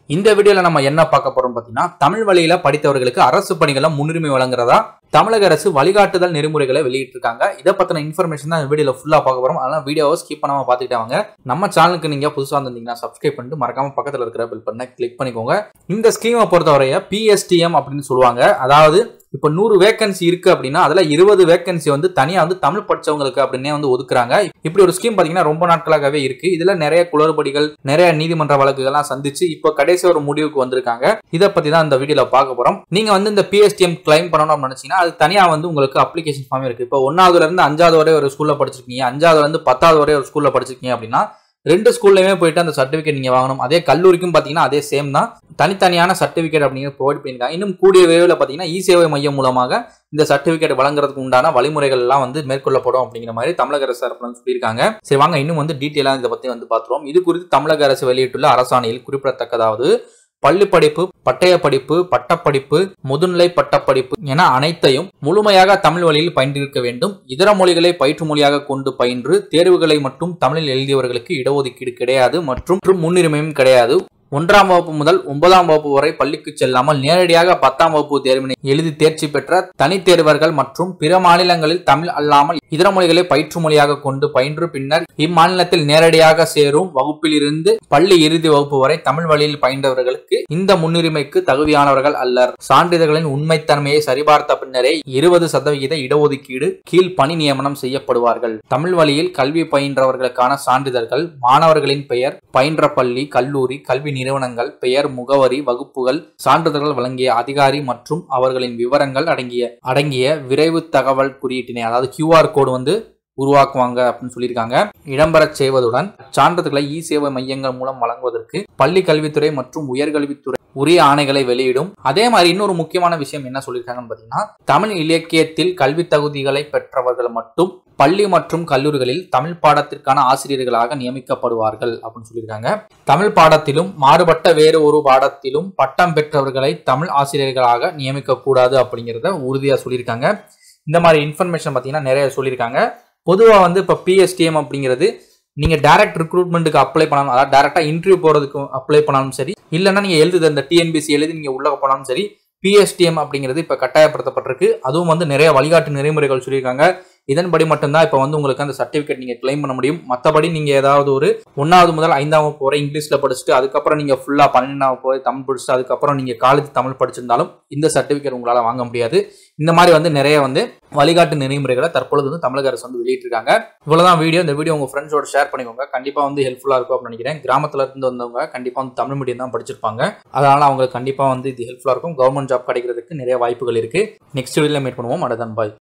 இந்த வீடியோல நம்ம என்ன பார்க்க போறோம் பார்த்தீங்கன்னா தமிழ் வழியில படித்தவர்களுக்கு அரசு பணிகளை முன்னுரிமை வழங்குறதா தமிழக அரசு வழிகாட்டுதல் நெறிமுறைகளை வெளியிட்டிருக்காங்க இதை பத்தின இன்ஃபர்மேஷன் தான் இந்த வீடியோல ஃபுல்லா பார்க்க போறோம் அதனால வீடியோவை ஸ்கிப் பண்ணாம பார்த்துக்கிட்டே வாங்க நம்ம சேனலுக்கு நீங்க புதுசா வந்திருந்தீங்கன்னா சப்ஸ்கிரைப் பண்ணிட்டு மறக்காம பக்கத்துல இருக்கிற பெல் பட்டனை கிளிக் பண்ணிக்கோங்க இந்த ஸ்கீமை பொறுத்தவரைய பிஎஸ்டிஎம் அப்படின்னு சொல்லுவாங்க அதாவது இப்போ நூறு வேகன்சி இருக்கு அப்படின்னா அதுல இருபது வேகன்சி வந்து தனியா வந்து தமிழ் படிச்சவங்களுக்கு அப்படின்னே வந்து ஒதுக்குறாங்க இப்படி ஒரு ஸ்கீம் பாத்தீங்கன்னா ரொம்ப நாட்களாகவே இருக்கு இதுல நிறைய குளறுபடிகள் நிறைய நீதிமன்ற வழக்குகள்லாம் சந்திச்சு இப்போ கடைசி ஒரு முடிவுக்கு வந்திருக்காங்க இதை பத்தி தான் இந்த வீடியோல பார்க்க போறோம் நீங்க வந்து இந்த பிஎஸ்டிஎம் கிளைம் பண்ணணும் நினைச்சீங்கன்னா அது தனியா வந்து உங்களுக்கு அப்ளிகேஷன் ஃபார்ம் இருக்கு இப்போ ஒன்னாவதுல இருந்து அஞ்சாவது வரை ஒரு ஸ்கூல்ல படிச்சிருக்கீங்க அஞ்சாவதுல இருந்து பத்தாவது வரை ஒரு ஸ்கூல்ல படிச்சிருக்கீங்க அப்படின்னா ரெண்டு ஸ்கூல்லையுமே போயிட்டு அந்த சர்டிஃபிகேட் நீங்க வாங்கணும் அதே கல்லூரிக்கும் பாத்தீங்கன்னா அதே சேம் தான் தனித்தனியான சர்டிஃபிகேட் அப்படிங்கிறது ப்ரொவைட் பண்ணியிருக்காங்க இன்னும் கூடிய விரைவில் பார்த்தீங்கன்னா இ சேவை மையம் மூலமாக இந்த சர்டிஃபிகேட் வழங்குறதுக்கு உண்டான வழிமுறைகள் எல்லாம் வந்து மேற்கொள்ளப்படும் அப்படிங்கிற மாதிரி தமிழக அரசு தரப்புல வந்து சொல்லியிருக்காங்க சரி வாங்க இன்னும் வந்து டீட்டெயிலாக இதை பத்தி வந்து பார்த்துருவோம் இது குறித்து தமிழக அரசு வெளியிட்டுள்ள அரசாணையில் குறிப்பிடத்தக்கதாவது பள்ளி படிப்பு பட்டய படிப்பு பட்டப்படிப்பு முதுநிலை பட்டப்படிப்பு என அனைத்தையும் முழுமையாக தமிழ் வழியில் பயின்றிருக்க வேண்டும் இதர மொழிகளை பயிற்று மொழியாக கொண்டு பயின்று தேர்வுகளை மட்டும் தமிழில் எழுதியவர்களுக்கு இடஒதுக்கீடு கிடையாது மற்றும் முன்னுரிமையும் கிடையாது ஒன்றாம் வகுப்பு முதல் ஒன்பதாம் வகுப்பு வரை பள்ளிக்கு செல்லாமல் நேரடியாக பத்தாம் வகுப்பு தேர்வினை எழுதி தேர்ச்சி பெற்ற தனித் தேர்வர்கள் மற்றும் பிற மாநிலங்களில் தமிழ் அல்லாமல் இதர மொழிகளை பயிற்று மொழியாக கொண்டு பயின்று பின்னர் இம்மாநிலத்தில் நேரடியாக சேரும் வகுப்பில் இருந்து பள்ளி இறுதி வகுப்பு வரை தமிழ் வழியில் பயின்றவர்களுக்கு இந்த முன்னுரிமைக்கு தகுதியானவர்கள் அல்லர் சான்றிதழ்களின் உண்மைத்தன்மையை சரிபார்த்த பின்னரே இருபது சதவிகித இடஒதுக்கீடு கீழ் பணி நியமனம் செய்யப்படுவார்கள் தமிழ் வழியில் கல்வி பயின்றவர்களுக்கான சான்றிதழ்கள் மாணவர்களின் பெயர் பயின்ற பள்ளி கல்லூரி கல்வி நிறுவனங்கள் பெயர் முகவரி வகுப்புகள் சான்றிதழ்கள் வழங்கிய அதிகாரி மற்றும் அவர்களின் விவரங்கள் அடங்கிய அடங்கிய விரைவு தகவல் குறியீட்டினை அதாவது கியூஆர் கோடு வந்து உருவாக்குவாங்க அப்படின்னு சொல்லியிருக்காங்க இடம்பெறச் செய்வதுடன் சான்றிதழ்களை இ சேவை மையங்கள் மூலம் வழங்குவதற்கு பள்ளி கல்வித்துறை மற்றும் உயர்கல்வித்துறை உரிய ஆணைகளை வெளியிடும் அதே மாதிரி இன்னொரு முக்கியமான விஷயம் என்ன சொல்லியிருக்காங்கன்னு பார்த்தீங்கன்னா தமிழ் இலக்கியத்தில் கல்வி தகுதிகளை பெற்றவர்கள் மட்டும் பள்ளி மற்றும் கல்லூரிகளில் தமிழ் பாடத்திற்கான ஆசிரியர்களாக நியமிக்கப்படுவார்கள் அப்படின்னு சொல்லியிருக்காங்க தமிழ் பாடத்திலும் மாறுபட்ட வேறு ஒரு பாடத்திலும் பட்டம் பெற்றவர்களை தமிழ் ஆசிரியர்களாக நியமிக்க கூடாது அப்படிங்கிறத உறுதியாக சொல்லியிருக்காங்க இந்த மாதிரி இன்ஃபர்மேஷன் பார்த்தீங்கன்னா நிறைய சொல்லியிருக்காங்க பொதுவாக வந்து இப்போ பிஎஸ்டிஎம் அப்படிங்கிறது நீங்கள் டேரக்ட் ரிக்ரூட்மெண்ட்டுக்கு அப்ளை பண்ணாலும் அதாவது டேரெக்டாக இன்டர்வியூ போகிறதுக்கு அப்ளை பண்ணாலும் சரி இல்லைன்னா நீங்கள் எழுதுது அந்த டிஎன்பிசி எழுதி நீங்கள் உள்ள போனாலும் சரி பிஎஸ்டிஎம் அப்படிங்கிறது இப்போ கட்டாயப்படுத்தப்பட்டிருக்கு அதுவும் வந்து நிறைய வழிகாட்டு நெறிமுறைகள் சொல்லியிருக்காங்க இதன்படி மட்டும்தான் இப்போ வந்து உங்களுக்கு அந்த சர்டிஃபிகேட் நீங்கள் கிளைம் பண்ண முடியும் மற்றபடி நீங்கள் ஏதாவது ஒரு ஒன்றாவது முதல் ஐந்தாம் வகுப்பு வரை இங்கிலீஷில் படிச்சுட்டு அதுக்கப்புறம் நீங்கள் ஃபுல்லாக பன்னெண்டாம் வகுப்பு வரை தமிழ் படிச்சுட்டு அதுக்கப்புறம் நீங்கள் காலேஜ் தமிழ் படிச்சிருந்தாலும் இந்த சர்டிஃபிகேட் உங்களால் வாங்க முடியாது இந்த மாதிரி வந்து நிறைய வந்து வழிகாட்டு நெறிமுறைகளை தற்பொழுது வந்து தமிழக அரசு வந்து வெளியிட்டிருக்காங்க இவ்வளவுதான் வீடியோ இந்த வீடியோ உங்க ஃப்ரெண்ட்ஸோட ஷேர் பண்ணிக்கோங்க கண்டிப்பா வந்து ஹெல்ப்ஃபுல்லா இருக்கும் அப்படின்னு நினைக்கிறேன் கிராமத்துல இருந்து வந்தவங்க கண்டிப்பா வந்து தமிழ் மீடியம் தான் படிச்சிருப்பாங்க அதனால அவங்களுக்கு கண்டிப்பா வந்து இது ஹெல்ப்ஃபுல்லா இருக்கும் கவர்மெண்ட் ஜாப் கிடைக்கிறதுக்கு நிறைய வாய்ப்புகள் இருக்கு நெக்ஸ்ட் வீடியோல மீட் பண்ணுவோம் அடதான் பாய்